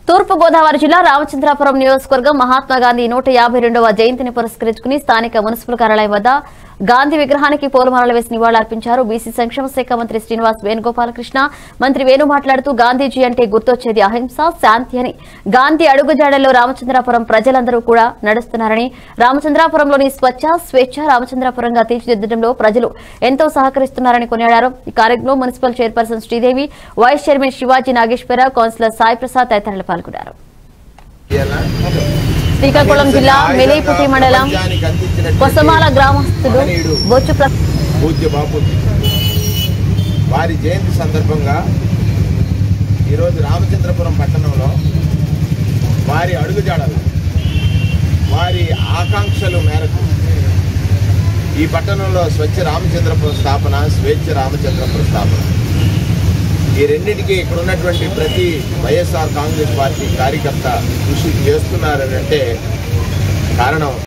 తూర్పు గోదావరి జిల్లా రామచంద్రాపురం నియోజకవర్గం మహాత్మా గాంధీ నూట యాభై రెండవ జయంతిని పురస్కరించుకుని స్థానిక మున్సిపల్ కార్యాలయం వద్ద గాంధీ విగ్రహానికి పూలమాలలు వేసి నివాళులర్పించారు బీసీ సంక్షేమ శాఖ మంత్రి శ్రీనివాస్ వేణుగోపాలకృష్ణ మంత్రి వేణు మాట్లాడుతూ గాంధీజీ అంటే గుర్తొచ్చేది అహింస శాంతి అని గాంధీ అడుగుజాడల్లో రామచంద్రాపురం ప్రజలందరూ కూడా నడుస్తున్నారని రామచంద్రాపురంలోని స్వచ్ఛ స్వేచ్ఛ రామచంద్రాపురంగా తీర్చిదిద్దడంలో ప్రజలు ఎంతో సహకరిస్తున్నారని కొనియాడారు ఈ కార్యక్రమంలో municipal chairperson Sridevi vice chairman Shivaji Nageswararao councillor Sai Prasad తదితరులు పాల్గొన్నారు శ్రీకాకుళం జిల్లా మెలేపుటి మండలం కొసమాల గ్రామస్తులు బొచ్చు ప్ర- పూజ్య బాపూజీ వారి జయంతి సందర్భంగా ఈరోజు రామచంద్రపురం పట్టణంలో వారి అడుగుజాడలు వారి ఆకాంక్షల మేరకు ఈ పట్టణంలో స్వచ్ఛ రామచంద్రపురం స్థాపన స్వేచ్ఛ రామచంద్రపురం స్థాపన ఈ రెండింటికి ఇక్కడ ఉన్నటువంటి ప్రతి వైఎస్ఆర్ కాంగ్రెస్ పార్టీ కార్యకర్త కృషి చేస్తున్నారని అంటే కారణం